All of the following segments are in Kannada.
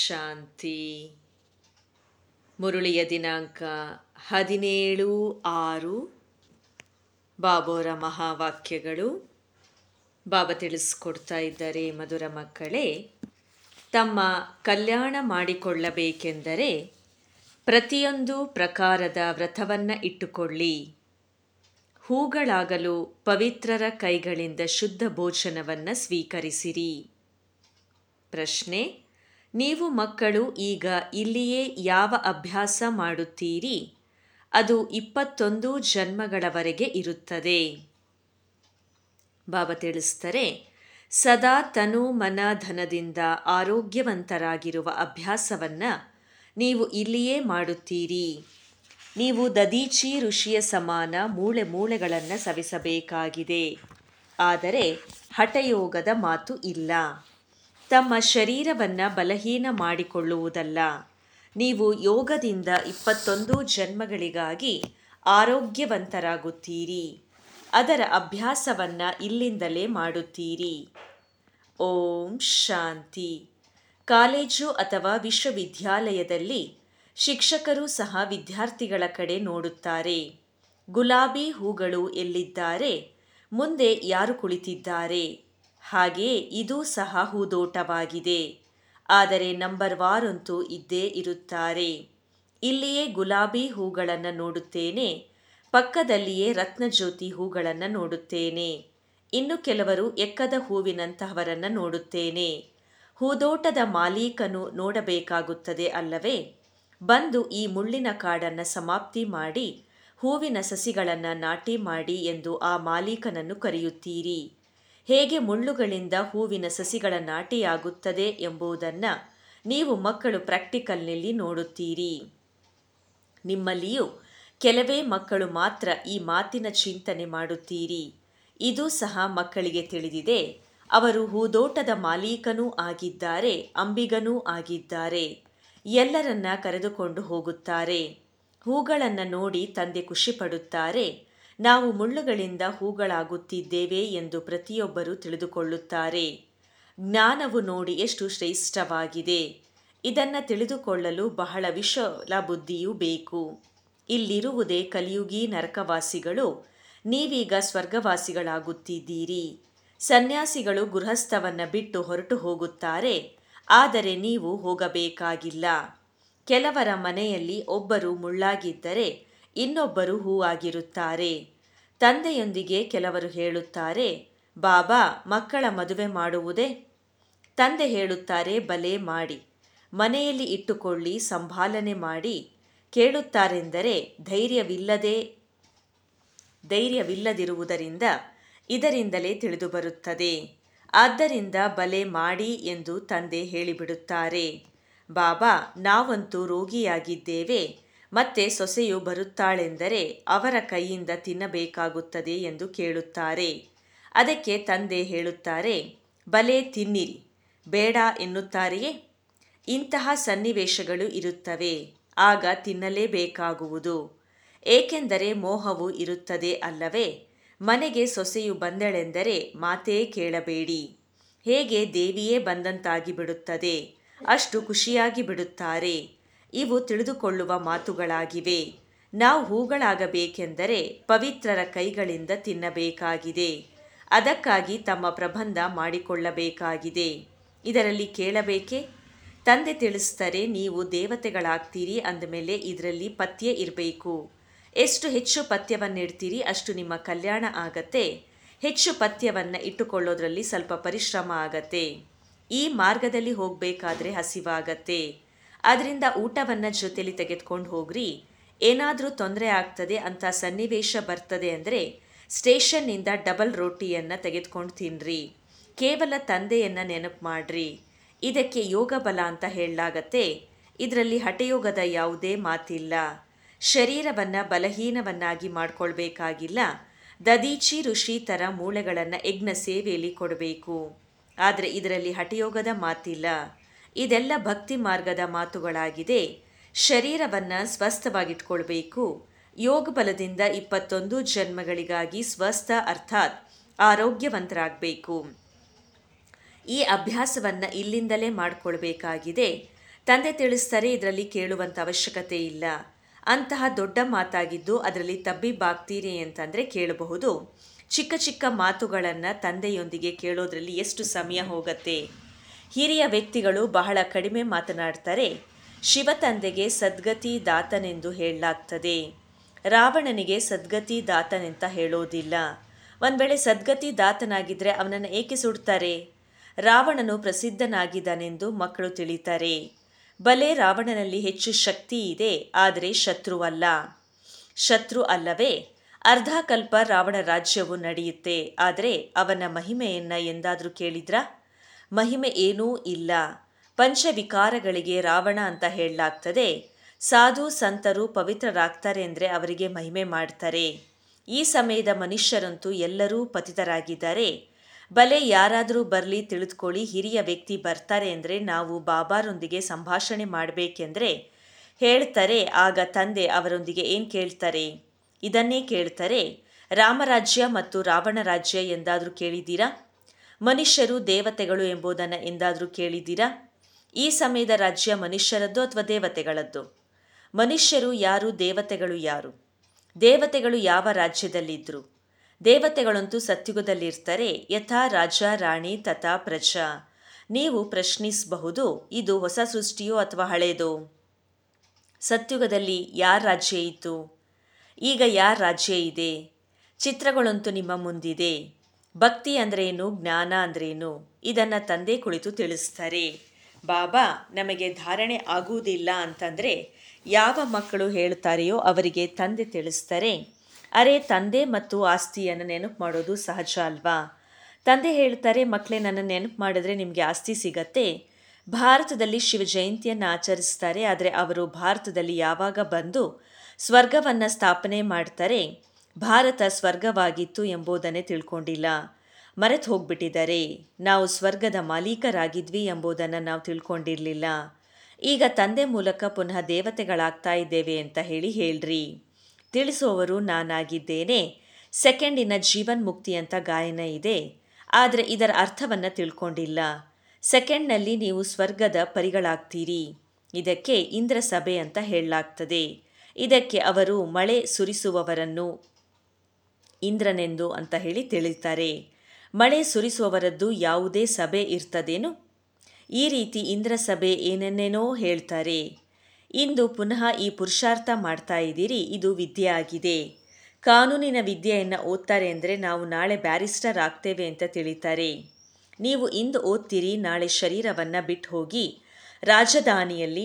ಶಾಂತಿ ಮುರುಳಿಯ ದಿನಾಂಕ ಹದಿನೇಳು ಆರು ಬಾಬೋರ ಮಹಾವಾಕ್ಯಗಳು ಬಾಬಾ ತಿಳಿಸ್ಕೊಡ್ತಾ ಇದ್ದಾರೆ ಮಧುರ ಮಕ್ಕಳೇ ತಮ್ಮ ಕಲ್ಯಾಣ ಮಾಡಿಕೊಳ್ಳಬೇಕೆಂದರೆ ಪ್ರತಿಯೊಂದು ಪ್ರಕಾರದ ವ್ರತವನ್ನು ಇಟ್ಟುಕೊಳ್ಳಿ ಹೂಗಳಾಗಲು ಪವಿತ್ರರ ಕೈಗಳಿಂದ ಶುದ್ಧ ಭೋಜನವನ್ನು ಸ್ವೀಕರಿಸಿರಿ ಪ್ರಶ್ನೆ ನೀವು ಮಕ್ಕಳು ಈಗ ಇಲ್ಲಿಯೇ ಯಾವ ಅಭ್ಯಾಸ ಮಾಡುತ್ತೀರಿ ಅದು ಇಪ್ಪತ್ತೊಂದು ಜನ್ಮಗಳವರೆಗೆ ಇರುತ್ತದೆ ಬಾಬಾ ತಿಳಿಸ್ತಾರೆ ಸದಾ ತನು ಮನ ಧನದಿಂದ ಆರೋಗ್ಯವಂತರಾಗಿರುವ ಅಭ್ಯಾಸವನ್ನು ನೀವು ಇಲ್ಲಿಯೇ ಮಾಡುತ್ತೀರಿ ನೀವು ದದೀಚಿ ಋಷಿಯ ಸಮಾನ ಮೂಳೆ ಮೂಳೆಗಳನ್ನು ಸವಿಸಬೇಕಾಗಿದೆ ಆದರೆ ಹಠಯೋಗದ ಮಾತು ಇಲ್ಲ ತಮ್ಮ ಶರೀರವನ್ನು ಬಲಹೀನ ಮಾಡಿಕೊಳ್ಳುವುದಲ್ಲ ನೀವು ಯೋಗದಿಂದ ಇಪ್ಪತ್ತೊಂದು ಜನ್ಮಗಳಿಗಾಗಿ ಆರೋಗ್ಯವಂತರಾಗುತ್ತೀರಿ ಅದರ ಅಭ್ಯಾಸವನ್ನು ಇಲ್ಲಿಂದಲೇ ಮಾಡುತ್ತೀರಿ ಓಂ ಶಾಂತಿ ಕಾಲೇಜು ಅಥವಾ ವಿಶ್ವವಿದ್ಯಾಲಯದಲ್ಲಿ ಶಿಕ್ಷಕರು ಸಹ ವಿದ್ಯಾರ್ಥಿಗಳ ಕಡೆ ನೋಡುತ್ತಾರೆ ಗುಲಾಬಿ ಹೂಗಳು ಎಲ್ಲಿದ್ದಾರೆ ಮುಂದೆ ಯಾರು ಕುಳಿತಿದ್ದಾರೆ ಹಾಗೆಯೇ ಇದು ಸಹ ಹೂದೋಟವಾಗಿದೆ ಆದರೆ ನಂಬರ್ ವಾರಂತೂ ಇದ್ದೇ ಇರುತ್ತಾರೆ ಇಲ್ಲಿಯೇ ಗುಲಾಬಿ ಹೂಗಳನ್ನು ನೋಡುತ್ತೇನೆ ಪಕ್ಕದಲ್ಲಿಯೇ ರತ್ನಜ್ಯೋತಿ ಹೂಗಳನ್ನು ನೋಡುತ್ತೇನೆ ಇನ್ನು ಕೆಲವರು ಎಕ್ಕದ ಹೂವಿನಂತಹವರನ್ನು ನೋಡುತ್ತೇನೆ ಹೂದೋಟದ ಮಾಲೀಕನು ನೋಡಬೇಕಾಗುತ್ತದೆ ಅಲ್ಲವೇ ಬಂದು ಈ ಮುಳ್ಳಿನ ಕಾಡನ್ನು ಸಮಾಪ್ತಿ ಮಾಡಿ ಹೂವಿನ ಸಸಿಗಳನ್ನು ನಾಟಿ ಮಾಡಿ ಎಂದು ಆ ಮಾಲೀಕನನ್ನು ಕರೆಯುತ್ತೀರಿ ಹೇಗೆ ಮುಳ್ಳುಗಳಿಂದ ಹೂವಿನ ಸಸಿಗಳ ನಾಟಿಯಾಗುತ್ತದೆ ಎಂಬುದನ್ನು ನೀವು ಮಕ್ಕಳು ಪ್ರಾಕ್ಟಿಕಲ್ನಲ್ಲಿ ನೋಡುತ್ತೀರಿ ನಿಮ್ಮಲ್ಲಿಯೂ ಕೆಲವೇ ಮಕ್ಕಳು ಮಾತ್ರ ಈ ಮಾತಿನ ಚಿಂತನೆ ಮಾಡುತ್ತೀರಿ ಇದು ಸಹ ಮಕ್ಕಳಿಗೆ ತಿಳಿದಿದೆ ಅವರು ಹೂದೋಟದ ಮಾಲೀಕನೂ ಆಗಿದ್ದಾರೆ ಅಂಬಿಗನೂ ಆಗಿದ್ದಾರೆ ಎಲ್ಲರನ್ನ ಕರೆದುಕೊಂಡು ಹೋಗುತ್ತಾರೆ ಹೂಗಳನ್ನು ನೋಡಿ ತಂದೆ ಖುಷಿಪಡುತ್ತಾರೆ ನಾವು ಮುಳ್ಳುಗಳಿಂದ ಹೂಗಳಾಗುತ್ತಿದ್ದೇವೆ ಎಂದು ಪ್ರತಿಯೊಬ್ಬರೂ ತಿಳಿದುಕೊಳ್ಳುತ್ತಾರೆ ಜ್ಞಾನವು ನೋಡಿ ಎಷ್ಟು ಶ್ರೇಷ್ಠವಾಗಿದೆ ಇದನ್ನು ತಿಳಿದುಕೊಳ್ಳಲು ಬಹಳ ವಿಶಾಲ ಬುದ್ಧಿಯೂ ಬೇಕು ಇಲ್ಲಿರುವುದೇ ಕಲಿಯುಗಿ ನರಕವಾಸಿಗಳು ನೀವೀಗ ಸ್ವರ್ಗವಾಸಿಗಳಾಗುತ್ತಿದ್ದೀರಿ ಸನ್ಯಾಸಿಗಳು ಗೃಹಸ್ಥವನ್ನು ಬಿಟ್ಟು ಹೊರಟು ಹೋಗುತ್ತಾರೆ ಆದರೆ ನೀವು ಹೋಗಬೇಕಾಗಿಲ್ಲ ಕೆಲವರ ಮನೆಯಲ್ಲಿ ಒಬ್ಬರು ಮುಳ್ಳಾಗಿದ್ದರೆ ಇನ್ನೊಬ್ಬರು ಹೂವಾಗಿರುತ್ತಾರೆ ತಂದೆಯೊಂದಿಗೆ ಕೆಲವರು ಹೇಳುತ್ತಾರೆ ಬಾಬಾ ಮಕ್ಕಳ ಮದುವೆ ಮಾಡುವುದೇ ತಂದೆ ಹೇಳುತ್ತಾರೆ ಬಲೆ ಮಾಡಿ ಮನೆಯಲ್ಲಿ ಇಟ್ಟುಕೊಳ್ಳಿ ಸಂಭಾಲನೆ ಮಾಡಿ ಕೇಳುತ್ತಾರೆಂದರೆ ಧೈರ್ಯವಿಲ್ಲದೆ ಧೈರ್ಯವಿಲ್ಲದಿರುವುದರಿಂದ ಇದರಿಂದಲೇ ತಿಳಿದುಬರುತ್ತದೆ ಆದ್ದರಿಂದ ಬಲೆ ಮಾಡಿ ಎಂದು ತಂದೆ ಹೇಳಿಬಿಡುತ್ತಾರೆ ಬಾಬಾ ನಾವಂತೂ ರೋಗಿಯಾಗಿದ್ದೇವೆ ಮತ್ತೆ ಸೊಸೆಯು ಬರುತ್ತಾಳೆಂದರೆ ಅವರ ಕೈಯಿಂದ ತಿನ್ನಬೇಕಾಗುತ್ತದೆ ಎಂದು ಕೇಳುತ್ತಾರೆ ಅದಕ್ಕೆ ತಂದೆ ಹೇಳುತ್ತಾರೆ ಬಲೆ ತಿನ್ನಿರಿ ಬೇಡ ಎನ್ನುತ್ತಾರೆಯೇ ಇಂತಹ ಸನ್ನಿವೇಶಗಳು ಇರುತ್ತವೆ ಆಗ ತಿನ್ನಲೇಬೇಕಾಗುವುದು ಏಕೆಂದರೆ ಮೋಹವು ಇರುತ್ತದೆ ಅಲ್ಲವೇ ಮನೆಗೆ ಸೊಸೆಯು ಬಂದಳೆಂದರೆ ಮಾತೇ ಕೇಳಬೇಡಿ ಹೇಗೆ ದೇವಿಯೇ ಬಂದಂತಾಗಿ ಬಿಡುತ್ತದೆ ಅಷ್ಟು ಖುಷಿಯಾಗಿ ಬಿಡುತ್ತಾರೆ ಇವು ತಿಳಿದುಕೊಳ್ಳುವ ಮಾತುಗಳಾಗಿವೆ ನಾವು ಹೂಗಳಾಗಬೇಕೆಂದರೆ ಪವಿತ್ರರ ಕೈಗಳಿಂದ ತಿನ್ನಬೇಕಾಗಿದೆ ಅದಕ್ಕಾಗಿ ತಮ್ಮ ಪ್ರಬಂಧ ಮಾಡಿಕೊಳ್ಳಬೇಕಾಗಿದೆ ಇದರಲ್ಲಿ ಕೇಳಬೇಕೆ ತಂದೆ ತಿಳಿಸ್ತಾರೆ ನೀವು ದೇವತೆಗಳಾಗ್ತೀರಿ ಅಂದಮೇಲೆ ಇದರಲ್ಲಿ ಪಥ್ಯ ಇರಬೇಕು ಎಷ್ಟು ಹೆಚ್ಚು ಪಥ್ಯವನ್ನಿಡ್ತೀರಿ ಅಷ್ಟು ನಿಮ್ಮ ಕಲ್ಯಾಣ ಆಗತ್ತೆ ಹೆಚ್ಚು ಪಥ್ಯವನ್ನು ಇಟ್ಟುಕೊಳ್ಳೋದ್ರಲ್ಲಿ ಸ್ವಲ್ಪ ಪರಿಶ್ರಮ ಆಗತ್ತೆ ಈ ಮಾರ್ಗದಲ್ಲಿ ಹೋಗಬೇಕಾದ್ರೆ ಹಸಿವಾಗತ್ತೆ ಅದರಿಂದ ಊಟವನ್ನು ಜೊತೆಲಿ ತೆಗೆದುಕೊಂಡು ಹೋಗ್ರಿ ಏನಾದರೂ ತೊಂದರೆ ಆಗ್ತದೆ ಅಂತ ಸನ್ನಿವೇಶ ಬರ್ತದೆ ಅಂದರೆ ಸ್ಟೇಷನ್ನಿಂದ ಡಬಲ್ ರೋಟಿಯನ್ನು ತೆಗೆದುಕೊಂಡು ತಿನ್ನಿರಿ ಕೇವಲ ತಂದೆಯನ್ನು ನೆನಪು ಮಾಡ್ರಿ ಇದಕ್ಕೆ ಯೋಗ ಬಲ ಅಂತ ಹೇಳಲಾಗತ್ತೆ ಇದರಲ್ಲಿ ಹಠಯೋಗದ ಯಾವುದೇ ಮಾತಿಲ್ಲ ಶರೀರವನ್ನು ಬಲಹೀನವನ್ನಾಗಿ ಮಾಡ್ಕೊಳ್ಬೇಕಾಗಿಲ್ಲ ದದೀಚಿ ಋಷಿ ಥರ ಮೂಳೆಗಳನ್ನು ಯಜ್ಞ ಸೇವೆಯಲ್ಲಿ ಕೊಡಬೇಕು ಆದರೆ ಇದರಲ್ಲಿ ಹಠಯೋಗದ ಮಾತಿಲ್ಲ ಇದೆಲ್ಲ ಭಕ್ತಿ ಮಾರ್ಗದ ಮಾತುಗಳಾಗಿದೆ ಶರೀರವನ್ನು ಸ್ವಸ್ಥವಾಗಿಟ್ಕೊಳ್ಬೇಕು ಯೋಗ ಬಲದಿಂದ ಇಪ್ಪತ್ತೊಂದು ಜನ್ಮಗಳಿಗಾಗಿ ಸ್ವಸ್ಥ ಅರ್ಥಾತ್ ಆರೋಗ್ಯವಂತರಾಗಬೇಕು ಈ ಅಭ್ಯಾಸವನ್ನು ಇಲ್ಲಿಂದಲೇ ಮಾಡಿಕೊಳ್ಬೇಕಾಗಿದೆ ತಂದೆ ತಿಳಿಸ್ತಾರೆ ಇದರಲ್ಲಿ ಕೇಳುವಂಥ ಅವಶ್ಯಕತೆ ಇಲ್ಲ ಅಂತಹ ದೊಡ್ಡ ಮಾತಾಗಿದ್ದು ಅದರಲ್ಲಿ ತಬ್ಬಿಬ್ಬಾಗ್ತೀರಿ ಅಂತಂದರೆ ಕೇಳಬಹುದು ಚಿಕ್ಕ ಚಿಕ್ಕ ಮಾತುಗಳನ್ನು ತಂದೆಯೊಂದಿಗೆ ಕೇಳೋದ್ರಲ್ಲಿ ಎಷ್ಟು ಸಮಯ ಹೋಗುತ್ತೆ ಹಿರಿಯ ವ್ಯಕ್ತಿಗಳು ಬಹಳ ಕಡಿಮೆ ಮಾತನಾಡ್ತಾರೆ ಶಿವ ತಂದೆಗೆ ಸದ್ಗತಿ ದಾತನೆಂದು ಹೇಳಲಾಗ್ತದೆ ರಾವಣನಿಗೆ ಸದ್ಗತಿ ದಾತನೆಂತ ಹೇಳೋದಿಲ್ಲ ಒಂದು ವೇಳೆ ಸದ್ಗತಿ ದಾತನಾಗಿದ್ದರೆ ಅವನನ್ನು ಏಕೆ ಸುಡ್ತಾರೆ ರಾವಣನು ಪ್ರಸಿದ್ಧನಾಗಿದ್ದಾನೆಂದು ಮಕ್ಕಳು ತಿಳಿತಾರೆ ಬಲೆ ರಾವಣನಲ್ಲಿ ಹೆಚ್ಚು ಶಕ್ತಿ ಇದೆ ಆದರೆ ಶತ್ರುವಲ್ಲ ಶತ್ರು ಅಲ್ಲವೇ ಅರ್ಧ ಕಲ್ಪ ರಾವಣ ರಾಜ್ಯವು ನಡೆಯುತ್ತೆ ಆದರೆ ಅವನ ಮಹಿಮೆಯನ್ನ ಎಂದಾದರೂ ಕೇಳಿದ್ರಾ ಮಹಿಮೆ ಏನೂ ಇಲ್ಲ ಪಂಚವಿಕಾರಗಳಿಗೆ ರಾವಣ ಅಂತ ಹೇಳಲಾಗ್ತದೆ ಸಾಧು ಸಂತರು ಪವಿತ್ರರಾಗ್ತಾರೆ ಅಂದರೆ ಅವರಿಗೆ ಮಹಿಮೆ ಮಾಡ್ತಾರೆ ಈ ಸಮಯದ ಮನುಷ್ಯರಂತೂ ಎಲ್ಲರೂ ಪತಿತರಾಗಿದ್ದಾರೆ ಬಲೆ ಯಾರಾದರೂ ಬರಲಿ ತಿಳಿದುಕೊಳ್ಳಿ ಹಿರಿಯ ವ್ಯಕ್ತಿ ಬರ್ತಾರೆ ಅಂದರೆ ನಾವು ಬಾಬಾರೊಂದಿಗೆ ಸಂಭಾಷಣೆ ಮಾಡಬೇಕೆಂದ್ರೆ ಹೇಳ್ತಾರೆ ಆಗ ತಂದೆ ಅವರೊಂದಿಗೆ ಏನು ಕೇಳ್ತಾರೆ ಇದನ್ನೇ ಕೇಳ್ತಾರೆ ರಾಮರಾಜ್ಯ ಮತ್ತು ರಾವಣ ರಾಜ್ಯ ಎಂದಾದರೂ ಕೇಳಿದ್ದೀರಾ ಮನುಷ್ಯರು ದೇವತೆಗಳು ಎಂಬುದನ್ನು ಎಂದಾದರೂ ಕೇಳಿದ್ದೀರಾ ಈ ಸಮಯದ ರಾಜ್ಯ ಮನುಷ್ಯರದ್ದು ಅಥವಾ ದೇವತೆಗಳದ್ದು ಮನುಷ್ಯರು ಯಾರು ದೇವತೆಗಳು ಯಾರು ದೇವತೆಗಳು ಯಾವ ರಾಜ್ಯದಲ್ಲಿದ್ದರು ದೇವತೆಗಳಂತೂ ಸತ್ಯುಗದಲ್ಲಿರ್ತಾರೆ ಯಥಾ ರಾಜ ರಾಣಿ ತಥಾ ಪ್ರಜಾ ನೀವು ಪ್ರಶ್ನಿಸಬಹುದು ಇದು ಹೊಸ ಸೃಷ್ಟಿಯೋ ಅಥವಾ ಹಳೇದೋ ಸತ್ಯುಗದಲ್ಲಿ ಯಾರ ರಾಜ್ಯ ಇತ್ತು ಈಗ ಯಾರ ರಾಜ್ಯ ಇದೆ ಚಿತ್ರಗಳಂತೂ ನಿಮ್ಮ ಮುಂದಿದೆ ಭಕ್ತಿ ಅಂದ್ರೇನು ಜ್ಞಾನ ಅಂದ್ರೇನು ಇದನ್ನು ತಂದೆ ಕುಳಿತು ತಿಳಿಸ್ತಾರೆ ಬಾಬಾ ನಮಗೆ ಧಾರಣೆ ಆಗುವುದಿಲ್ಲ ಅಂತಂದರೆ ಯಾವ ಮಕ್ಕಳು ಹೇಳ್ತಾರೆಯೋ ಅವರಿಗೆ ತಂದೆ ತಿಳಿಸ್ತಾರೆ ಅರೆ ತಂದೆ ಮತ್ತು ಆಸ್ತಿಯನ್ನು ನೆನಪು ಮಾಡೋದು ಸಹಜ ಅಲ್ವಾ ತಂದೆ ಹೇಳ್ತಾರೆ ಮಕ್ಕಳೇ ನನ್ನ ನೆನಪು ಮಾಡಿದ್ರೆ ನಿಮಗೆ ಆಸ್ತಿ ಸಿಗತ್ತೆ ಭಾರತದಲ್ಲಿ ಶಿವ ಜಯಂತಿಯನ್ನು ಆಚರಿಸ್ತಾರೆ ಆದರೆ ಅವರು ಭಾರತದಲ್ಲಿ ಯಾವಾಗ ಬಂದು ಸ್ವರ್ಗವನ್ನು ಸ್ಥಾಪನೆ ಮಾಡ್ತಾರೆ ಭಾರತ ಸ್ವರ್ಗವಾಗಿತ್ತು ಎಂಬುದನ್ನೇ ತಿಳ್ಕೊಂಡಿಲ್ಲ ಮರೆತು ಹೋಗ್ಬಿಟ್ಟಿದ್ದಾರೆ ನಾವು ಸ್ವರ್ಗದ ಮಾಲೀಕರಾಗಿದ್ವಿ ಎಂಬುದನ್ನು ನಾವು ತಿಳ್ಕೊಂಡಿರಲಿಲ್ಲ ಈಗ ತಂದೆ ಮೂಲಕ ಪುನಃ ದೇವತೆಗಳಾಗ್ತಾ ಇದ್ದೇವೆ ಅಂತ ಹೇಳಿ ಹೇಳ್ರಿ ತಿಳಿಸುವವರು ನಾನಾಗಿದ್ದೇನೆ ಸೆಕೆಂಡಿನ ಜೀವನ್ ಮುಕ್ತಿ ಅಂತ ಗಾಯನ ಇದೆ ಆದರೆ ಇದರ ಅರ್ಥವನ್ನು ತಿಳ್ಕೊಂಡಿಲ್ಲ ಸೆಕೆಂಡ್ನಲ್ಲಿ ನೀವು ಸ್ವರ್ಗದ ಪರಿಗಳಾಗ್ತೀರಿ ಇದಕ್ಕೆ ಇಂದ್ರ ಸಭೆ ಅಂತ ಹೇಳಲಾಗ್ತದೆ ಇದಕ್ಕೆ ಅವರು ಮಳೆ ಸುರಿಸುವವರನ್ನು ಇಂದ್ರನೆಂದು ಅಂತ ಹೇಳಿ ತಿಳಿತಾರೆ ಮಳೆ ಸುರಿಸುವವರದ್ದು ಯಾವುದೇ ಸಭೆ ಇರ್ತದೇನು ಈ ರೀತಿ ಇಂದ್ರ ಸಭೆ ಏನನ್ನೇನೋ ಹೇಳ್ತಾರೆ ಇಂದು ಪುನಃ ಈ ಪುರುಷಾರ್ಥ ಮಾಡ್ತಾ ಇದ್ದೀರಿ ಇದು ವಿದ್ಯೆ ಆಗಿದೆ ಕಾನೂನಿನ ವಿದ್ಯೆಯನ್ನು ಓದ್ತಾರೆ ಅಂದರೆ ನಾವು ನಾಳೆ ಬ್ಯಾರಿಸ್ಟರ್ ಆಗ್ತೇವೆ ಅಂತ ತಿಳಿತಾರೆ ನೀವು ಇಂದು ಓದ್ತೀರಿ ನಾಳೆ ಶರೀರವನ್ನು ಬಿಟ್ಟು ಹೋಗಿ ರಾಜಧಾನಿಯಲ್ಲಿ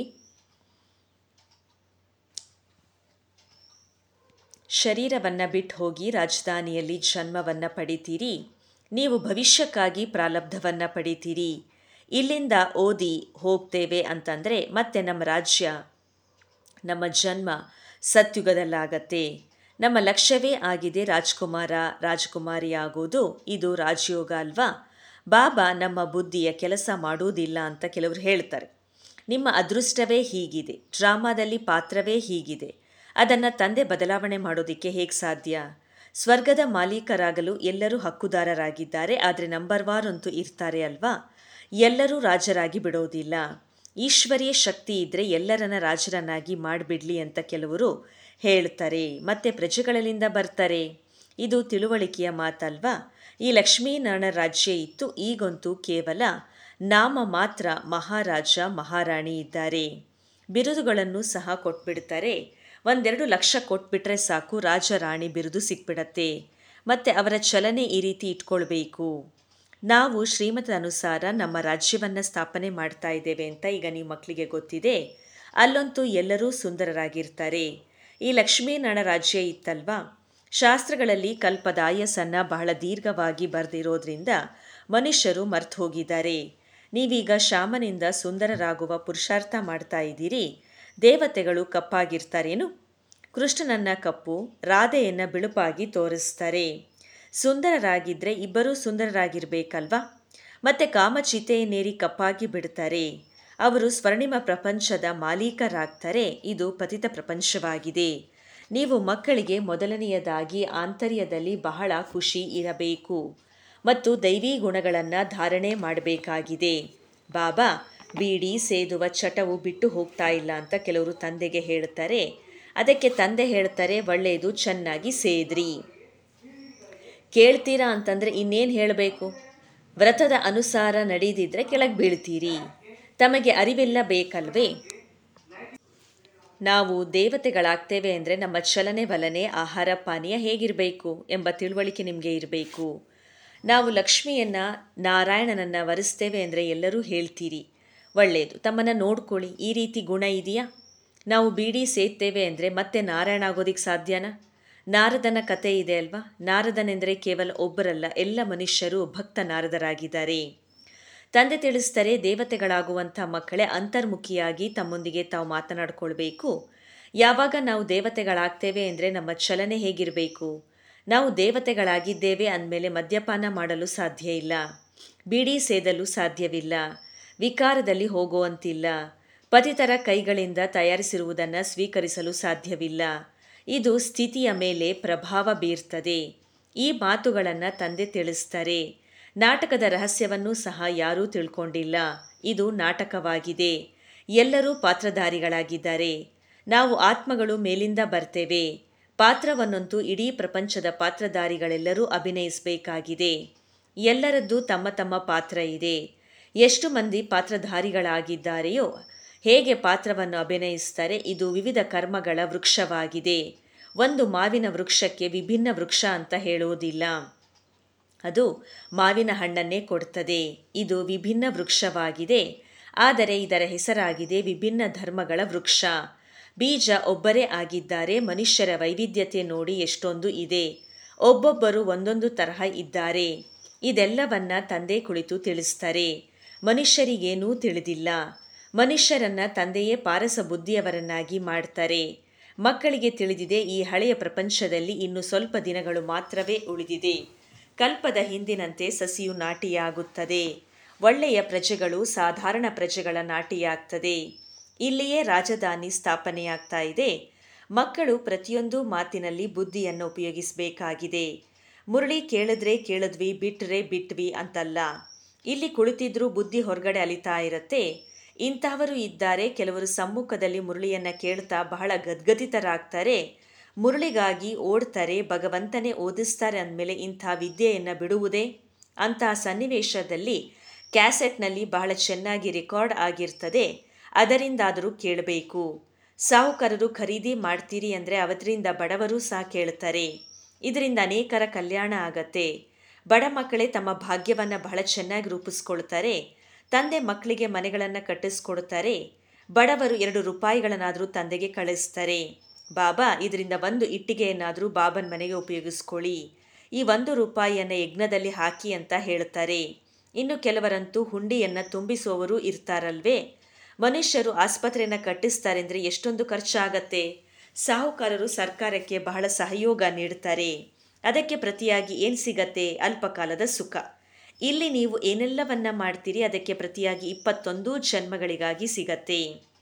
ಶರೀರವನ್ನು ಬಿಟ್ಟು ಹೋಗಿ ರಾಜಧಾನಿಯಲ್ಲಿ ಜನ್ಮವನ್ನು ಪಡಿತೀರಿ ನೀವು ಭವಿಷ್ಯಕ್ಕಾಗಿ ಪ್ರಾರಬ್ಧವನ್ನು ಪಡಿತೀರಿ ಇಲ್ಲಿಂದ ಓದಿ ಹೋಗ್ತೇವೆ ಅಂತಂದರೆ ಮತ್ತೆ ನಮ್ಮ ರಾಜ್ಯ ನಮ್ಮ ಜನ್ಮ ಸತ್ಯುಗದಲ್ಲಾಗತ್ತೆ ನಮ್ಮ ಲಕ್ಷ್ಯವೇ ಆಗಿದೆ ರಾಜ್ಕುಮಾರ ರಾಜಕುಮಾರಿ ಆಗೋದು ಇದು ರಾಜಯೋಗ ಅಲ್ವಾ ಬಾಬಾ ನಮ್ಮ ಬುದ್ಧಿಯ ಕೆಲಸ ಮಾಡುವುದಿಲ್ಲ ಅಂತ ಕೆಲವರು ಹೇಳ್ತಾರೆ ನಿಮ್ಮ ಅದೃಷ್ಟವೇ ಹೀಗಿದೆ ಡ್ರಾಮಾದಲ್ಲಿ ಪಾತ್ರವೇ ಹೀಗಿದೆ ಅದನ್ನು ತಂದೆ ಬದಲಾವಣೆ ಮಾಡೋದಕ್ಕೆ ಹೇಗೆ ಸಾಧ್ಯ ಸ್ವರ್ಗದ ಮಾಲೀಕರಾಗಲು ಎಲ್ಲರೂ ಹಕ್ಕುದಾರರಾಗಿದ್ದಾರೆ ಆದರೆ ನಂಬರ್ ವಾರ್ ಅಂತೂ ಇರ್ತಾರೆ ಅಲ್ವಾ ಎಲ್ಲರೂ ರಾಜರಾಗಿ ಬಿಡೋದಿಲ್ಲ ಈಶ್ವರೀಯ ಶಕ್ತಿ ಇದ್ದರೆ ಎಲ್ಲರನ್ನ ರಾಜರನ್ನಾಗಿ ಮಾಡಿಬಿಡ್ಲಿ ಅಂತ ಕೆಲವರು ಹೇಳ್ತಾರೆ ಮತ್ತೆ ಪ್ರಜೆಗಳಲ್ಲಿಂದ ಬರ್ತಾರೆ ಇದು ತಿಳುವಳಿಕೆಯ ಮಾತಲ್ವಾ ಈ ಲಕ್ಷ್ಮೀನಾರಾಯಣ ರಾಜ್ಯ ಇತ್ತು ಈಗಂತೂ ಕೇವಲ ನಾಮ ಮಾತ್ರ ಮಹಾರಾಜ ಮಹಾರಾಣಿ ಇದ್ದಾರೆ ಬಿರುದುಗಳನ್ನು ಸಹ ಕೊಟ್ಬಿಡ್ತಾರೆ ಒಂದೆರಡು ಲಕ್ಷ ಕೊಟ್ಬಿಟ್ರೆ ಸಾಕು ರಾಜ ರಾಣಿ ಬಿರುದು ಸಿಕ್ಬಿಡತ್ತೆ ಮತ್ತು ಅವರ ಚಲನೆ ಈ ರೀತಿ ಇಟ್ಕೊಳ್ಬೇಕು ನಾವು ಶ್ರೀಮತ ಅನುಸಾರ ನಮ್ಮ ರಾಜ್ಯವನ್ನು ಸ್ಥಾಪನೆ ಮಾಡ್ತಾ ಇದ್ದೇವೆ ಅಂತ ಈಗ ನೀವು ಮಕ್ಕಳಿಗೆ ಗೊತ್ತಿದೆ ಅಲ್ಲಂತೂ ಎಲ್ಲರೂ ಸುಂದರರಾಗಿರ್ತಾರೆ ಈ ಲಕ್ಷ್ಮೀನಾರಾಯಣ ರಾಜ್ಯ ಇತ್ತಲ್ವಾ ಶಾಸ್ತ್ರಗಳಲ್ಲಿ ಕಲ್ಪದಾಯಸನ್ನ ಬಹಳ ದೀರ್ಘವಾಗಿ ಬರೆದಿರೋದ್ರಿಂದ ಮನುಷ್ಯರು ಮರ್ತು ಹೋಗಿದ್ದಾರೆ ನೀವೀಗ ಶಾಮನಿಂದ ಸುಂದರರಾಗುವ ಪುರುಷಾರ್ಥ ಮಾಡ್ತಾ ಇದ್ದೀರಿ ದೇವತೆಗಳು ಕಪ್ಪಾಗಿರ್ತಾರೇನು ಕೃಷ್ಣನನ್ನ ಕಪ್ಪು ರಾಧೆಯನ್ನ ಬಿಳುಪಾಗಿ ತೋರಿಸ್ತಾರೆ ಸುಂದರರಾಗಿದ್ದರೆ ಇಬ್ಬರೂ ಸುಂದರರಾಗಿರ್ಬೇಕಲ್ವಾ ಮತ್ತೆ ಕಾಮಚಿತೆಯನ್ನೇರಿ ಕಪ್ಪಾಗಿ ಬಿಡ್ತಾರೆ ಅವರು ಸ್ವರ್ಣಿಮ ಪ್ರಪಂಚದ ಮಾಲೀಕರಾಗ್ತಾರೆ ಇದು ಪತಿತ ಪ್ರಪಂಚವಾಗಿದೆ ನೀವು ಮಕ್ಕಳಿಗೆ ಮೊದಲನೆಯದಾಗಿ ಆಂತರ್ಯದಲ್ಲಿ ಬಹಳ ಖುಷಿ ಇರಬೇಕು ಮತ್ತು ದೈವಿ ಗುಣಗಳನ್ನು ಧಾರಣೆ ಮಾಡಬೇಕಾಗಿದೆ ಬಾಬಾ ಬೀಡಿ ಸೇದುವ ಚಟವು ಬಿಟ್ಟು ಹೋಗ್ತಾ ಇಲ್ಲ ಅಂತ ಕೆಲವರು ತಂದೆಗೆ ಹೇಳ್ತಾರೆ ಅದಕ್ಕೆ ತಂದೆ ಹೇಳ್ತಾರೆ ಒಳ್ಳೆಯದು ಚೆನ್ನಾಗಿ ಸೇದ್ರಿ ಕೇಳ್ತೀರಾ ಅಂತಂದರೆ ಇನ್ನೇನು ಹೇಳಬೇಕು ವ್ರತದ ಅನುಸಾರ ನಡೆದಿದ್ರೆ ಕೆಳಗೆ ಬೀಳ್ತೀರಿ ತಮಗೆ ಅರಿವಿಲ್ಲ ಬೇಕಲ್ವೇ ನಾವು ದೇವತೆಗಳಾಗ್ತೇವೆ ಅಂದರೆ ನಮ್ಮ ಚಲನೆ ವಲನೆ ಆಹಾರ ಪಾನೀಯ ಹೇಗಿರಬೇಕು ಎಂಬ ತಿಳುವಳಿಕೆ ನಿಮಗೆ ಇರಬೇಕು ನಾವು ಲಕ್ಷ್ಮಿಯನ್ನು ನಾರಾಯಣನನ್ನು ವರಿಸ್ತೇವೆ ಅಂದರೆ ಎಲ್ಲರೂ ಹೇಳ್ತೀರಿ ಒಳ್ಳೆಯದು ತಮ್ಮನ್ನು ನೋಡ್ಕೊಳ್ಳಿ ಈ ರೀತಿ ಗುಣ ಇದೆಯಾ ನಾವು ಬೀಡಿ ಸೇರ್ತೇವೆ ಅಂದರೆ ಮತ್ತೆ ನಾರಾಯಣ ಆಗೋದಿಕ್ಕೆ ಸಾಧ್ಯನಾ ನಾರದನ ಕತೆ ಇದೆ ಅಲ್ವಾ ನಾರದನೆಂದರೆ ಕೇವಲ ಒಬ್ಬರಲ್ಲ ಎಲ್ಲ ಮನುಷ್ಯರು ಭಕ್ತ ನಾರದರಾಗಿದ್ದಾರೆ ತಂದೆ ತಿಳಿಸ್ತಾರೆ ದೇವತೆಗಳಾಗುವಂಥ ಮಕ್ಕಳೇ ಅಂತರ್ಮುಖಿಯಾಗಿ ತಮ್ಮೊಂದಿಗೆ ತಾವು ಮಾತನಾಡ್ಕೊಳ್ಬೇಕು ಯಾವಾಗ ನಾವು ದೇವತೆಗಳಾಗ್ತೇವೆ ಅಂದರೆ ನಮ್ಮ ಚಲನೆ ಹೇಗಿರಬೇಕು ನಾವು ದೇವತೆಗಳಾಗಿದ್ದೇವೆ ಅಂದಮೇಲೆ ಮದ್ಯಪಾನ ಮಾಡಲು ಸಾಧ್ಯ ಇಲ್ಲ ಬೀಡಿ ಸೇದಲು ಸಾಧ್ಯವಿಲ್ಲ ವಿಕಾರದಲ್ಲಿ ಹೋಗುವಂತಿಲ್ಲ ಪತಿತರ ಕೈಗಳಿಂದ ತಯಾರಿಸಿರುವುದನ್ನು ಸ್ವೀಕರಿಸಲು ಸಾಧ್ಯವಿಲ್ಲ ಇದು ಸ್ಥಿತಿಯ ಮೇಲೆ ಪ್ರಭಾವ ಬೀರ್ತದೆ ಈ ಮಾತುಗಳನ್ನು ತಂದೆ ತಿಳಿಸ್ತಾರೆ ನಾಟಕದ ರಹಸ್ಯವನ್ನು ಸಹ ಯಾರೂ ತಿಳ್ಕೊಂಡಿಲ್ಲ ಇದು ನಾಟಕವಾಗಿದೆ ಎಲ್ಲರೂ ಪಾತ್ರಧಾರಿಗಳಾಗಿದ್ದಾರೆ ನಾವು ಆತ್ಮಗಳು ಮೇಲಿಂದ ಬರ್ತೇವೆ ಪಾತ್ರವನ್ನಂತೂ ಇಡೀ ಪ್ರಪಂಚದ ಪಾತ್ರಧಾರಿಗಳೆಲ್ಲರೂ ಅಭಿನಯಿಸಬೇಕಾಗಿದೆ ಎಲ್ಲರದ್ದು ತಮ್ಮ ತಮ್ಮ ಪಾತ್ರ ಇದೆ ಎಷ್ಟು ಮಂದಿ ಪಾತ್ರಧಾರಿಗಳಾಗಿದ್ದಾರೆಯೋ ಹೇಗೆ ಪಾತ್ರವನ್ನು ಅಭಿನಯಿಸ್ತಾರೆ ಇದು ವಿವಿಧ ಕರ್ಮಗಳ ವೃಕ್ಷವಾಗಿದೆ ಒಂದು ಮಾವಿನ ವೃಕ್ಷಕ್ಕೆ ವಿಭಿನ್ನ ವೃಕ್ಷ ಅಂತ ಹೇಳುವುದಿಲ್ಲ ಅದು ಮಾವಿನ ಹಣ್ಣನ್ನೇ ಕೊಡ್ತದೆ ಇದು ವಿಭಿನ್ನ ವೃಕ್ಷವಾಗಿದೆ ಆದರೆ ಇದರ ಹೆಸರಾಗಿದೆ ವಿಭಿನ್ನ ಧರ್ಮಗಳ ವೃಕ್ಷ ಬೀಜ ಒಬ್ಬರೇ ಆಗಿದ್ದಾರೆ ಮನುಷ್ಯರ ವೈವಿಧ್ಯತೆ ನೋಡಿ ಎಷ್ಟೊಂದು ಇದೆ ಒಬ್ಬೊಬ್ಬರು ಒಂದೊಂದು ತರಹ ಇದ್ದಾರೆ ಇದೆಲ್ಲವನ್ನ ತಂದೆ ಕುಳಿತು ತಿಳಿಸ್ತಾರೆ ಮನುಷ್ಯರಿಗೇನೂ ತಿಳಿದಿಲ್ಲ ಮನುಷ್ಯರನ್ನ ತಂದೆಯೇ ಪಾರಸ ಬುದ್ಧಿಯವರನ್ನಾಗಿ ಮಾಡ್ತಾರೆ ಮಕ್ಕಳಿಗೆ ತಿಳಿದಿದೆ ಈ ಹಳೆಯ ಪ್ರಪಂಚದಲ್ಲಿ ಇನ್ನು ಸ್ವಲ್ಪ ದಿನಗಳು ಮಾತ್ರವೇ ಉಳಿದಿದೆ ಕಲ್ಪದ ಹಿಂದಿನಂತೆ ಸಸಿಯು ನಾಟಿಯಾಗುತ್ತದೆ ಒಳ್ಳೆಯ ಪ್ರಜೆಗಳು ಸಾಧಾರಣ ಪ್ರಜೆಗಳ ನಾಟಿಯಾಗ್ತದೆ ಇಲ್ಲಿಯೇ ರಾಜಧಾನಿ ಸ್ಥಾಪನೆಯಾಗ್ತಾ ಇದೆ ಮಕ್ಕಳು ಪ್ರತಿಯೊಂದು ಮಾತಿನಲ್ಲಿ ಬುದ್ಧಿಯನ್ನು ಉಪಯೋಗಿಸಬೇಕಾಗಿದೆ ಮುರಳಿ ಕೇಳಿದ್ರೆ ಕೇಳಿದ್ವಿ ಬಿಟ್ರೆ ಬಿಟ್ವಿ ಅಂತಲ್ಲ ಇಲ್ಲಿ ಕುಳಿತಿದ್ರೂ ಬುದ್ಧಿ ಹೊರಗಡೆ ಅಲಿತಾ ಇರತ್ತೆ ಇಂತಹವರು ಇದ್ದಾರೆ ಕೆಲವರು ಸಮ್ಮುಖದಲ್ಲಿ ಮುರಳಿಯನ್ನ ಕೇಳ್ತಾ ಬಹಳ ಗದ್ಗದಿತರಾಗ್ತಾರೆ ಮುರಳಿಗಾಗಿ ಓಡ್ತಾರೆ ಭಗವಂತನೇ ಓದಿಸ್ತಾರೆ ಅಂದಮೇಲೆ ಇಂಥ ವಿದ್ಯೆಯನ್ನು ಬಿಡುವುದೇ ಅಂತಹ ಸನ್ನಿವೇಶದಲ್ಲಿ ಕ್ಯಾಸೆಟ್ನಲ್ಲಿ ಬಹಳ ಚೆನ್ನಾಗಿ ರೆಕಾರ್ಡ್ ಆಗಿರ್ತದೆ ಅದರಿಂದಾದರೂ ಕೇಳಬೇಕು ಸಾಹುಕಾರರು ಖರೀದಿ ಮಾಡ್ತೀರಿ ಅಂದರೆ ಅವತ್ತರಿಂದ ಬಡವರು ಸಹ ಕೇಳ್ತಾರೆ ಇದರಿಂದ ಅನೇಕರ ಕಲ್ಯಾಣ ಆಗತ್ತೆ ಬಡ ಮಕ್ಕಳೇ ತಮ್ಮ ಭಾಗ್ಯವನ್ನು ಬಹಳ ಚೆನ್ನಾಗಿ ರೂಪಿಸ್ಕೊಳ್ತಾರೆ ತಂದೆ ಮಕ್ಕಳಿಗೆ ಮನೆಗಳನ್ನು ಕಟ್ಟಿಸ್ಕೊಡ್ತಾರೆ ಬಡವರು ಎರಡು ರೂಪಾಯಿಗಳನ್ನಾದರೂ ತಂದೆಗೆ ಕಳಿಸ್ತಾರೆ ಬಾಬಾ ಇದರಿಂದ ಒಂದು ಇಟ್ಟಿಗೆಯನ್ನಾದರೂ ಬಾಬನ್ ಮನೆಗೆ ಉಪಯೋಗಿಸ್ಕೊಳ್ಳಿ ಈ ಒಂದು ರೂಪಾಯಿಯನ್ನು ಯಜ್ಞದಲ್ಲಿ ಹಾಕಿ ಅಂತ ಹೇಳ್ತಾರೆ ಇನ್ನು ಕೆಲವರಂತೂ ಹುಂಡಿಯನ್ನು ತುಂಬಿಸುವವರು ಇರ್ತಾರಲ್ವೇ ಮನುಷ್ಯರು ಆಸ್ಪತ್ರೆಯನ್ನು ಕಟ್ಟಿಸ್ತಾರೆ ಅಂದರೆ ಎಷ್ಟೊಂದು ಖರ್ಚಾಗತ್ತೆ ಸಾಹುಕಾರರು ಸರ್ಕಾರಕ್ಕೆ ಬಹಳ ಸಹಯೋಗ ನೀಡ್ತಾರೆ ಅದಕ್ಕೆ ಪ್ರತಿಯಾಗಿ ಏನು ಸಿಗತ್ತೆ ಅಲ್ಪಕಾಲದ ಸುಖ ಇಲ್ಲಿ ನೀವು ಏನೆಲ್ಲವನ್ನ ಮಾಡ್ತೀರಿ ಅದಕ್ಕೆ ಪ್ರತಿಯಾಗಿ ಇಪ್ಪತ್ತೊಂದು ಜನ್ಮಗಳಿಗಾಗಿ ಸಿಗತ್ತೆ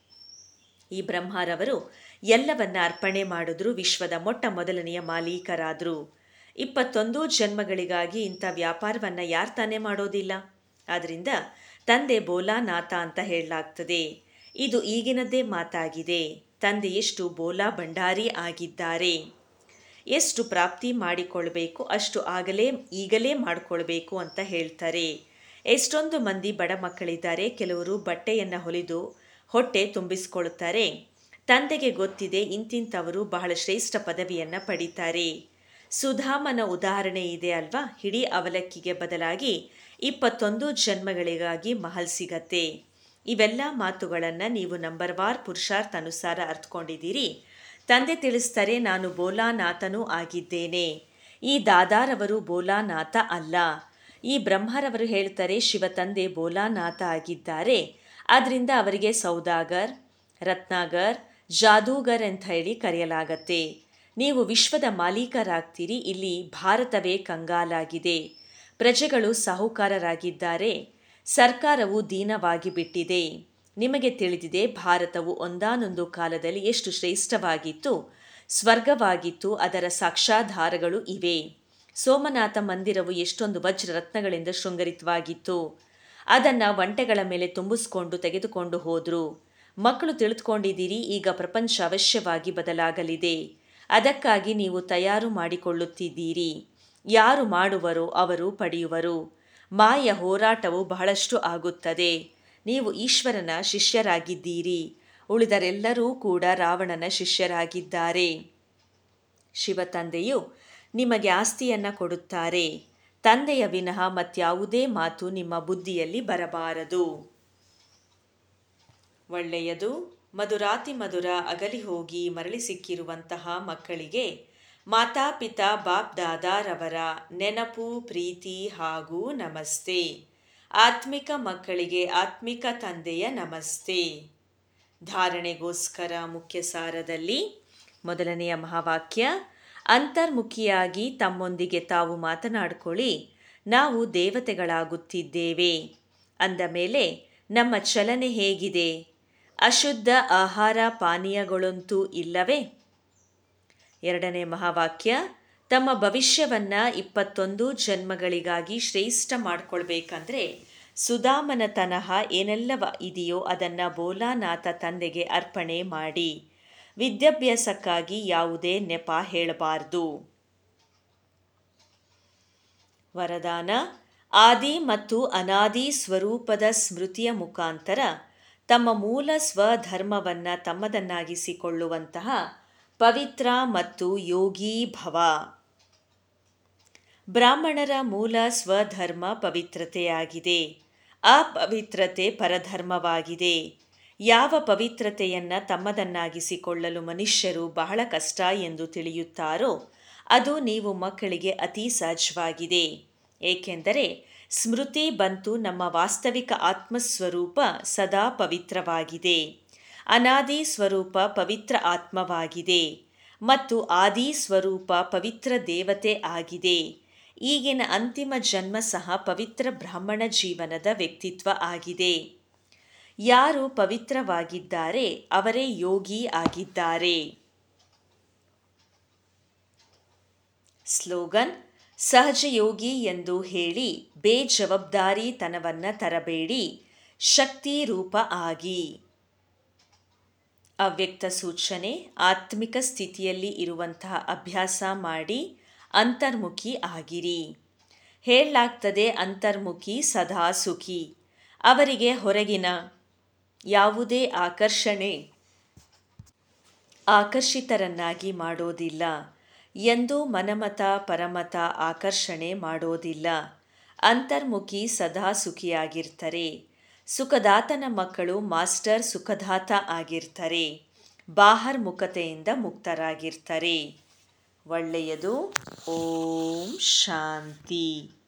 ಈ ಬ್ರಹ್ಮರವರು ಎಲ್ಲವನ್ನ ಅರ್ಪಣೆ ಮಾಡಿದ್ರು ವಿಶ್ವದ ಮೊಟ್ಟ ಮೊದಲನೆಯ ಮಾಲೀಕರಾದರು ಇಪ್ಪತ್ತೊಂದು ಜನ್ಮಗಳಿಗಾಗಿ ಇಂಥ ವ್ಯಾಪಾರವನ್ನು ಯಾರು ತಾನೇ ಮಾಡೋದಿಲ್ಲ ಆದ್ದರಿಂದ ತಂದೆ ಬೋಲಾನಾಥ ಅಂತ ಹೇಳಲಾಗ್ತದೆ ಇದು ಈಗಿನದ್ದೇ ಮಾತಾಗಿದೆ ತಂದೆ ಎಷ್ಟು ಬೋಲಾ ಭಂಡಾರಿ ಆಗಿದ್ದಾರೆ ಎಷ್ಟು ಪ್ರಾಪ್ತಿ ಮಾಡಿಕೊಳ್ಬೇಕು ಅಷ್ಟು ಆಗಲೇ ಈಗಲೇ ಮಾಡಿಕೊಳ್ಬೇಕು ಅಂತ ಹೇಳ್ತಾರೆ ಎಷ್ಟೊಂದು ಮಂದಿ ಬಡ ಮಕ್ಕಳಿದ್ದಾರೆ ಕೆಲವರು ಬಟ್ಟೆಯನ್ನು ಹೊಲಿದು ಹೊಟ್ಟೆ ತುಂಬಿಸ್ಕೊಳ್ತಾರೆ ತಂದೆಗೆ ಗೊತ್ತಿದೆ ಇಂತಿಂಥವರು ಬಹಳ ಶ್ರೇಷ್ಠ ಪದವಿಯನ್ನು ಪಡಿತಾರೆ ಸುಧಾಮನ ಉದಾಹರಣೆ ಇದೆ ಅಲ್ವಾ ಹಿಡೀ ಅವಲಕ್ಕಿಗೆ ಬದಲಾಗಿ ಇಪ್ಪತ್ತೊಂದು ಜನ್ಮಗಳಿಗಾಗಿ ಮಹಲ್ ಸಿಗತ್ತೆ ಇವೆಲ್ಲ ಮಾತುಗಳನ್ನು ನೀವು ನಂಬರ್ ವಾರ್ ಪುರುಷಾರ್ಥ ಅನುಸಾರ ಅರ್ಥಕೊಂಡಿದ್ದೀರಿ ತಂದೆ ತಿಳಿಸ್ತಾರೆ ನಾನು ಬೋಲಾನಾಥನೂ ಆಗಿದ್ದೇನೆ ಈ ದಾದಾರವರು ಬೋಲಾನಾಥ ಅಲ್ಲ ಈ ಬ್ರಹ್ಮರವರು ಹೇಳ್ತಾರೆ ಶಿವ ತಂದೆ ಬೋಲಾನಾಥ ಆಗಿದ್ದಾರೆ ಆದ್ದರಿಂದ ಅವರಿಗೆ ಸೌದಾಗರ್ ರತ್ನಾಗರ್ ಜಾದೂಗರ್ ಅಂತ ಹೇಳಿ ಕರೆಯಲಾಗತ್ತೆ ನೀವು ವಿಶ್ವದ ಮಾಲೀಕರಾಗ್ತೀರಿ ಇಲ್ಲಿ ಭಾರತವೇ ಕಂಗಾಲಾಗಿದೆ ಪ್ರಜೆಗಳು ಸಾಹುಕಾರರಾಗಿದ್ದಾರೆ ಸರ್ಕಾರವು ದೀನವಾಗಿ ಬಿಟ್ಟಿದೆ ನಿಮಗೆ ತಿಳಿದಿದೆ ಭಾರತವು ಒಂದಾನೊಂದು ಕಾಲದಲ್ಲಿ ಎಷ್ಟು ಶ್ರೇಷ್ಠವಾಗಿತ್ತು ಸ್ವರ್ಗವಾಗಿತ್ತು ಅದರ ಸಾಕ್ಷಾಧಾರಗಳು ಇವೆ ಸೋಮನಾಥ ಮಂದಿರವು ಎಷ್ಟೊಂದು ವಜ್ರ ರತ್ನಗಳಿಂದ ಶೃಂಗರಿತವಾಗಿತ್ತು ಅದನ್ನು ಒಂಟೆಗಳ ಮೇಲೆ ತುಂಬಿಸ್ಕೊಂಡು ತೆಗೆದುಕೊಂಡು ಹೋದರು ಮಕ್ಕಳು ತಿಳಿದುಕೊಂಡಿದ್ದೀರಿ ಈಗ ಪ್ರಪಂಚ ಅವಶ್ಯವಾಗಿ ಬದಲಾಗಲಿದೆ ಅದಕ್ಕಾಗಿ ನೀವು ತಯಾರು ಮಾಡಿಕೊಳ್ಳುತ್ತಿದ್ದೀರಿ ಯಾರು ಮಾಡುವರೋ ಅವರು ಪಡೆಯುವರು ಮಾಯ ಹೋರಾಟವು ಬಹಳಷ್ಟು ಆಗುತ್ತದೆ ನೀವು ಈಶ್ವರನ ಶಿಷ್ಯರಾಗಿದ್ದೀರಿ ಉಳಿದರೆಲ್ಲರೂ ಕೂಡ ರಾವಣನ ಶಿಷ್ಯರಾಗಿದ್ದಾರೆ ಶಿವತಂದೆಯು ನಿಮಗೆ ಆಸ್ತಿಯನ್ನು ಕೊಡುತ್ತಾರೆ ತಂದೆಯ ವಿನಃ ಮತ್ಯಾವುದೇ ಮಾತು ನಿಮ್ಮ ಬುದ್ಧಿಯಲ್ಲಿ ಬರಬಾರದು ಒಳ್ಳೆಯದು ಮಧುರಾತಿ ಮಧುರ ಅಗಲಿ ಹೋಗಿ ಮರಳಿ ಸಿಕ್ಕಿರುವಂತಹ ಮಕ್ಕಳಿಗೆ ಮಾತಾಪಿತಾ ಬಾಪ್ ದಾದಾರವರ ನೆನಪು ಪ್ರೀತಿ ಹಾಗೂ ನಮಸ್ತೆ ಆತ್ಮಿಕ ಮಕ್ಕಳಿಗೆ ಆತ್ಮಿಕ ತಂದೆಯ ನಮಸ್ತೆ ಧಾರಣೆಗೋಸ್ಕರ ಮುಖ್ಯ ಸಾರದಲ್ಲಿ ಮೊದಲನೆಯ ಮಹಾವಾಕ್ಯ ಅಂತರ್ಮುಖಿಯಾಗಿ ತಮ್ಮೊಂದಿಗೆ ತಾವು ಮಾತನಾಡಿಕೊಳ್ಳಿ ನಾವು ದೇವತೆಗಳಾಗುತ್ತಿದ್ದೇವೆ ಅಂದ ಮೇಲೆ ನಮ್ಮ ಚಲನೆ ಹೇಗಿದೆ ಅಶುದ್ಧ ಆಹಾರ ಪಾನೀಯಗಳಂತೂ ಇಲ್ಲವೇ ಎರಡನೇ ಮಹಾವಾಕ್ಯ ತಮ್ಮ ಭವಿಷ್ಯವನ್ನ ಇಪ್ಪತ್ತೊಂದು ಜನ್ಮಗಳಿಗಾಗಿ ಶ್ರೇಷ್ಠ ಮಾಡ್ಕೊಳ್ಬೇಕಂದ್ರೆ ಸುಧಾಮನ ತನಹ ಏನೆಲ್ಲವ ಇದೆಯೋ ಅದನ್ನು ಬೋಲಾನಾಥ ತಂದೆಗೆ ಅರ್ಪಣೆ ಮಾಡಿ ವಿದ್ಯಾಭ್ಯಾಸಕ್ಕಾಗಿ ಯಾವುದೇ ನೆಪ ಹೇಳಬಾರ್ದು ವರದಾನ ಆದಿ ಮತ್ತು ಅನಾದಿ ಸ್ವರೂಪದ ಸ್ಮೃತಿಯ ಮುಖಾಂತರ ತಮ್ಮ ಮೂಲ ಸ್ವಧರ್ಮವನ್ನ ತಮ್ಮದನ್ನಾಗಿಸಿಕೊಳ್ಳುವಂತಹ ಪವಿತ್ರ ಮತ್ತು ಯೋಗಿ ಭವ ಬ್ರಾಹ್ಮಣರ ಮೂಲ ಸ್ವಧರ್ಮ ಪವಿತ್ರತೆಯಾಗಿದೆ ಆ ಪವಿತ್ರತೆ ಪರಧರ್ಮವಾಗಿದೆ ಯಾವ ಪವಿತ್ರತೆಯನ್ನ ತಮ್ಮದನ್ನಾಗಿಸಿಕೊಳ್ಳಲು ಮನುಷ್ಯರು ಬಹಳ ಕಷ್ಟ ಎಂದು ತಿಳಿಯುತ್ತಾರೋ ಅದು ನೀವು ಮಕ್ಕಳಿಗೆ ಅತಿ ಸಹಜವಾಗಿದೆ ಏಕೆಂದರೆ ಸ್ಮೃತಿ ಬಂತು ನಮ್ಮ ವಾಸ್ತವಿಕ ಆತ್ಮಸ್ವರೂಪ ಸದಾ ಪವಿತ್ರವಾಗಿದೆ ಅನಾದಿ ಸ್ವರೂಪ ಪವಿತ್ರ ಆತ್ಮವಾಗಿದೆ ಮತ್ತು ಆದಿ ಸ್ವರೂಪ ಪವಿತ್ರ ದೇವತೆ ಆಗಿದೆ ಈಗಿನ ಅಂತಿಮ ಜನ್ಮ ಸಹ ಪವಿತ್ರ ಬ್ರಾಹ್ಮಣ ಜೀವನದ ವ್ಯಕ್ತಿತ್ವ ಆಗಿದೆ ಯಾರು ಪವಿತ್ರವಾಗಿದ್ದಾರೆ ಅವರೇ ಯೋಗಿ ಆಗಿದ್ದಾರೆ ಸ್ಲೋಗನ್ ಸಹಜಯೋಗಿ ಎಂದು ಹೇಳಿ ಬೇಜವಾಬ್ದಾರಿತನವನ್ನ ತರಬೇಡಿ ಶಕ್ತಿ ರೂಪ ಆಗಿ ಅವ್ಯಕ್ತ ಸೂಚನೆ ಆತ್ಮಿಕ ಸ್ಥಿತಿಯಲ್ಲಿ ಇರುವಂತಹ ಅಭ್ಯಾಸ ಮಾಡಿ ಅಂತರ್ಮುಖಿ ಆಗಿರಿ ಹೇಳಲಾಗ್ತದೆ ಅಂತರ್ಮುಖಿ ಸದಾ ಸುಖಿ ಅವರಿಗೆ ಹೊರಗಿನ ಯಾವುದೇ ಆಕರ್ಷಣೆ ಆಕರ್ಷಿತರನ್ನಾಗಿ ಮಾಡೋದಿಲ್ಲ ಎಂದೂ ಮನಮತ ಪರಮತ ಆಕರ್ಷಣೆ ಮಾಡೋದಿಲ್ಲ ಅಂತರ್ಮುಖಿ ಸದಾ ಸುಖಿಯಾಗಿರ್ತಾರೆ ಸುಖದಾತನ ಮಕ್ಕಳು ಮಾಸ್ಟರ್ ಸುಖದಾತ ಆಗಿರ್ತಾರೆ ಬಾಹರ್ಮುಖತೆಯಿಂದ ಮುಕ್ತರಾಗಿರ್ತಾರೆ ಒಳ್ಳೆಯದು ಓಂ ಶಾಂತಿ